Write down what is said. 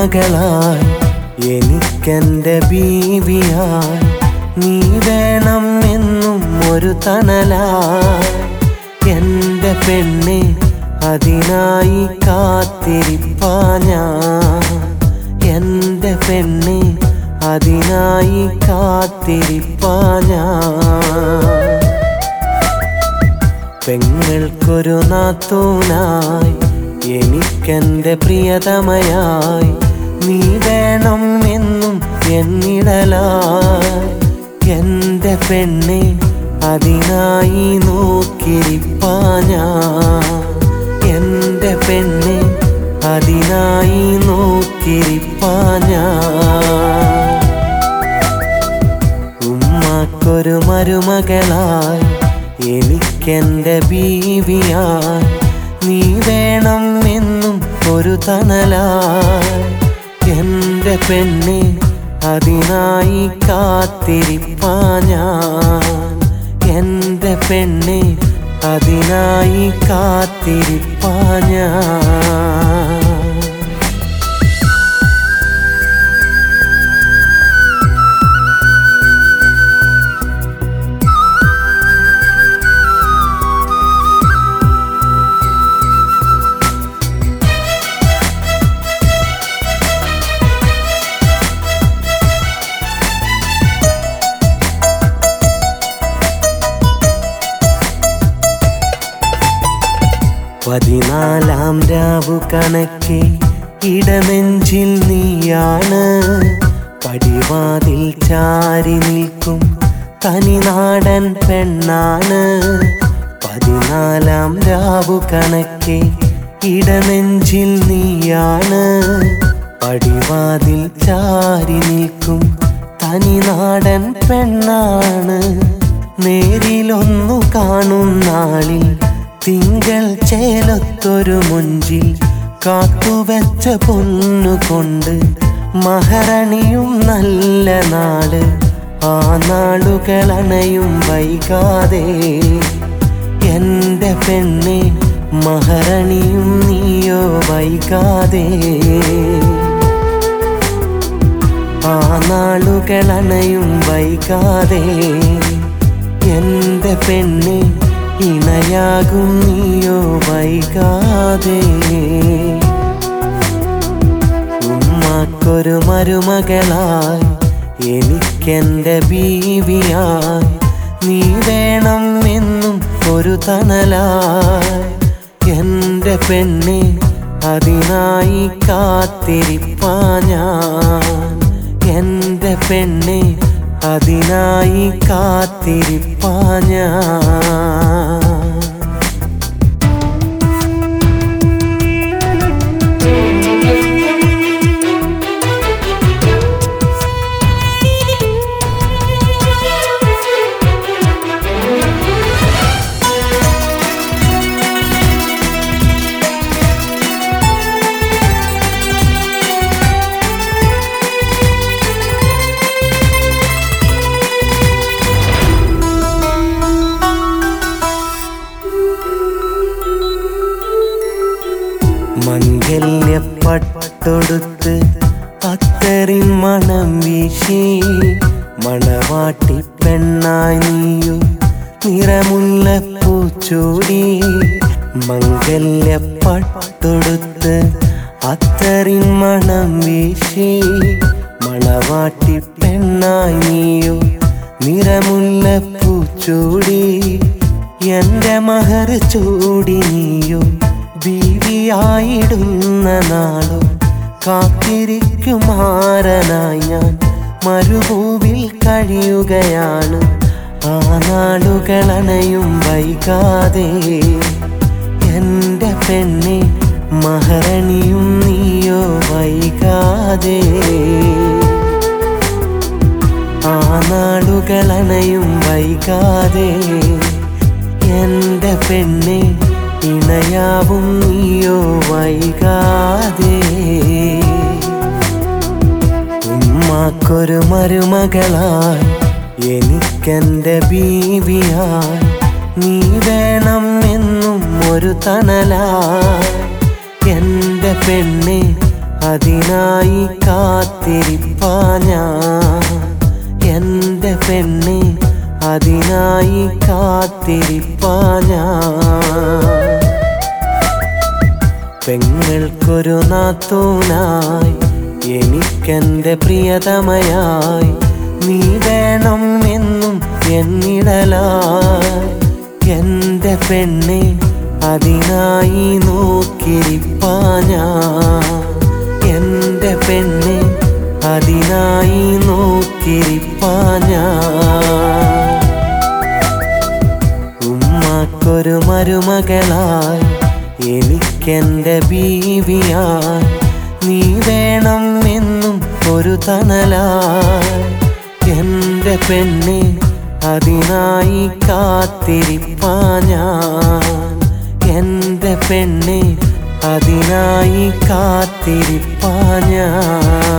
മരുമകളായി എനിക്കെന്റെ ബീവിയായി നീ വേണം എന്നും ഒരു തണലായി എന്റെ പെണ്ണെ അതിനായി കാത്തിരിപ്പാ ഞാൻ എന്റെ പെണ്ണെ അതിനായി കാത്തിരിപ്പാ ഞാൻ പെങ്ങൾക്കൊരു നാത്തൂനായി എനിക്കെന്റെ പ്രിയതമയായി നീ വേണം എന്നും എന്നിടലായി എന്റെ പെണ്ണെ അതിനായി നോക്കിരിപ്പാ ഞാൻ എന്റെ പെണ്ണെ അതിനായി നോക്കിരിപ്പാ ഞാൻ ഉമ്മാക്കൊരു മരുമകളായി എനിക്കെന്റെ ബീവിയായി നീ വേണം എന്നും ഒരു തണലായി എന്റെ പെണ്ണെ അതിനായി കാത്തിരിപ്പാ ഞാൻ എന്റെ പെണ്ണെ അതിനായി കാത്തിരിപ്പാ ഞാൻ പതിനാലാം രാവു കണക്കെ ഇടനെഞ്ചിൽ നീയാണ് പടിവാതിൽ ചാരി നിൽക്കും തനിനാടൻ പെണ്ണാണ് പതിനാലാം രാവു കണക്കെ ഇടനെഞ്ചിൽ നീയാണ് പടിവാതിൽ ചാരി നിൽക്കും തനിനാടൻ പെണ്ണാണ് നേരിലൊന്നു കാണും നാളിൽ തിങ്കൾ ചേലത്തൊരു മുഞ്ചിൽ കാത്തുവെച്ച പൊന്നുകൊണ്ട് മഹരണിയും നല്ല നാള് ആ നാളുകളണയും വൈകാതെ എന്റെ പെണ്ണെ മഹരണിയും നീയോ വൈകാതെ ആ നാളുകളണയും വൈകാതെ എന്റെ പെണ്ണെ ഇണയാകും നീയോ വൈകാതെ ഉമ്മാക്കൊരു മരുമകളായി എനിക്കെന്റെ ബീവിയായി നീ വേണം എന്നും ഒരു തണലായി എന്റെ പെണ്ണെ അതിനായി കാത്തിരിപ്പാ ഞാൻ എന്റെ പെണ്ണെ അതിനായി കാത്തിരിപ്പാ ഞാൻ മംഗല്യപ്പട്ടൊടുത്ത് അത്തറിൻ മണം വീശി മണവാട്ടി പെണ്ണായി നീയു നിറമുള്ള പൂച്ചൂടി മംഗല്യപ്പട്ടൊടുത്ത് അത്തറിൻ മണം വീശി മണവാട്ടി പെണ്ണായി നീയു നിറമുള്ള പൂച്ചൂടി എന്റെ മഹർ ചൂടി നീയോ ബീവിയായിടുന്ന നാളും കാത്തിരിക്കുമാരനായി ഞാൻ മരുഭൂവിൽ കഴിയുകയാണ് ആ നാളുകളണയും വൈകാതെ എന്റെ പെണ്ണെ മഹരണിയും നീയോ വൈകാതെ ആ നാളുകളണയും വൈകാതെ എന്റെ പെണ്ണെ ഇണയാവും നീയോ വൈകാതെ ഉമ്മാക്കൊരു മരുമകളായി എനിക്കെന്റെ ബീവിയായി നീ വേണം എന്നും ഒരു തണലായി എന്റെ പെണ്ണെ അതിനായി കാത്തിരിപ്പാ ഞാൻ എൻ്റെ പെണ്ണെ അതിനായി കാത്തിരിപ്പാ ഞാൻ പെങ്ങൾക്കൊരു നാത്തൂനായി എനിക്കെന്റെ പ്രിയതമയായി നീ വേണം എന്നും എന്നിടലായി എന്റെ പെണ്ണെ അതിനായി നോക്കിരിപ്പാ ഞാൻ എന്റെ പെണ്ണെ അതിനായി നോക്കിരിപ്പാ ഞാൻ ഉമ്മാക്കൊരു മരുമകളായി എനിക്കെന്റെ ബീവിയായി നീ വേണം എന്നും ഒരു തണലായി എന്റെ പെണ്ണെ അതിനായി കാത്തിരിപ്പാ ഞാൻ എന്റെ പെണ്ണെ അതിനായി കാത്തിരിപ്പാ ഞാൻ